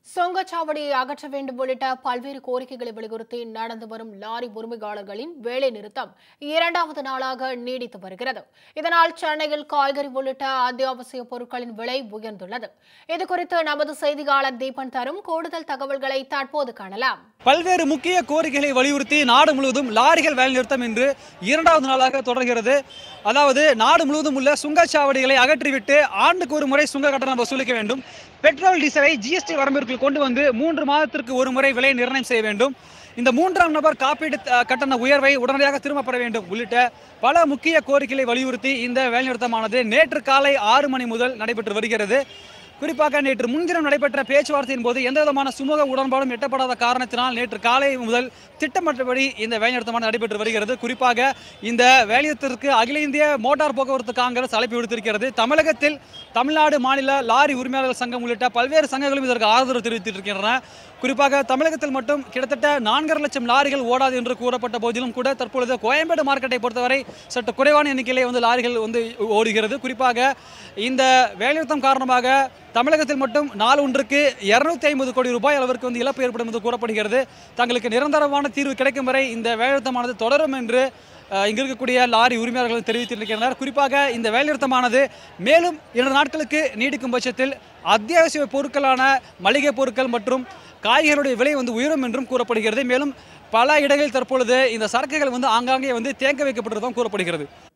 சுங்கச்சாவடியை அகற்ற வேண்டும் உள்ளிட்ட பல்வேறு கோரிக்கைகளை வலியுறுத்தி நடந்து வரும் லாரி உரிமையாளர்களின் வேலை நிறுத்தம் இரண்டாவது நாளாக நீடித்து வருகிறது இதனால் சென்னையில் காய்கறி உள்ளிட்ட அத்தியாவசிய பொருட்களின் விலை உயர்ந்துள்ளது இதுகுறித்து நமது செய்தியாளர் தீபன் தரும் கூடுதல் தகவல்களை தற்போது காணலாம் பல்வேறு முக்கிய கோரிக்கைகளை வலியுறுத்தி நாடு முழுவதும் லாரிகள் வேலைநிறுத்தம் இன்று இரண்டாவது நாளாக தொடர்கிறது அதாவது நாடு முழுவதும் உள்ள சுங்கச்சாவடிகளை அகற்றிவிட்டு ஆண்டுக்கு ஒரு முறை சுங்க கட்டணம் வசூலிக்க வேண்டும் பெட்ரோல் டீசலை ஜிஎஸ்டி வரம்பிற்குள் கொண்டு வந்து மூன்று மாதத்திற்கு ஒரு முறை விலை நிர்ணயம் செய்ய வேண்டும் இந்த மூன்றாம் நபர் காப்பீடு அஹ், கட்டண உயர்வை உடனடியாக திரும்பப்பட வேண்டும் உள்ளிட்ட பல முக்கிய கோரிக்கைகளை வலியுறுத்தி இந்த வேலைநிறுத்தமானது நேற்று காலை ஆறு மணி முதல் நடைபெற்று வருகிறது குறிப்பாக நேற்று முன்தினம் நடைபெற்ற பேச்சுவார்த்தையின் போது எந்த விதமான சுமூக உடன்பாடும் எட்டப்படாத காரணத்தினால் நேற்று காலை முதல் திட்டமற்றபடி இந்த வேலைநிறுத்தமானது நடைபெற்று வருகிறது குறிப்பாக இந்த வேலைநிறுத்தத்திற்கு அகில இந்திய மோட்டார் போக்குவரத்து காங்கிரஸ் அழைப்பு விடுத்திருக்கிறது தமிழகத்தில் தமிழ்நாடு மாநில லாரி உரிமையாளர்கள் சங்கம் உள்ளிட்ட பல்வேறு சங்கங்களும் இதற்கு ஆதரவு தெரிவித்திருக்கின்றன குறிப்பாக தமிழகத்தில் மட்டும் கிட்டத்தட்ட நான்கரை லட்சம் லாரிகள் ஓடாது என்று கூறப்பட்ட போதிலும் கூட தற்பொழுது கோயம்பேடு மார்க்கெட்டை பொறுத்தவரை சற்று குறைவான எண்ணிக்கையிலே வந்து லாரிகள் வந்து ஓடுகிறது குறிப்பாக இந்த வேலைநிறுத்தம் காரணமாக தமிழகத்தில் மட்டும் நாள் ஒன்றுக்கு இருநூத்தி ஐம்பது கோடி ரூபாய் அளவிற்கு வந்து இழப்பு ஏற்படும் என்று கூறப்படுகிறது தங்களுக்கு நிரந்தரமான தீர்வு கிடைக்கும் வரை இந்த வேலைநிறுத்தமானது தொடரும் என்று அஹ், இங்கு இருக்கக்கூடிய லாரி உரிமையாளர்கள் தெரிவித்திருக்கின்றனர் குறிப்பாக இந்த வேலைநிறுத்தமானது மேலும் இரண்டு நாட்களுக்கு நீடிக்கும் பட்சத்தில் அத்தியாவசிய பொருட்களான மளிகை பொருட்கள் மற்றும் காய்கறிகளுடைய விலை வந்து உயரும் என்றும் கூறப்படுகிறது மேலும் பல இடங்களில் தற்பொழுது இந்த சரக்குகள் வந்து ஆங்காங்கே வந்து தேங்க வைக்கப்பட்டிருப்பதும் கூறப்படுகிறது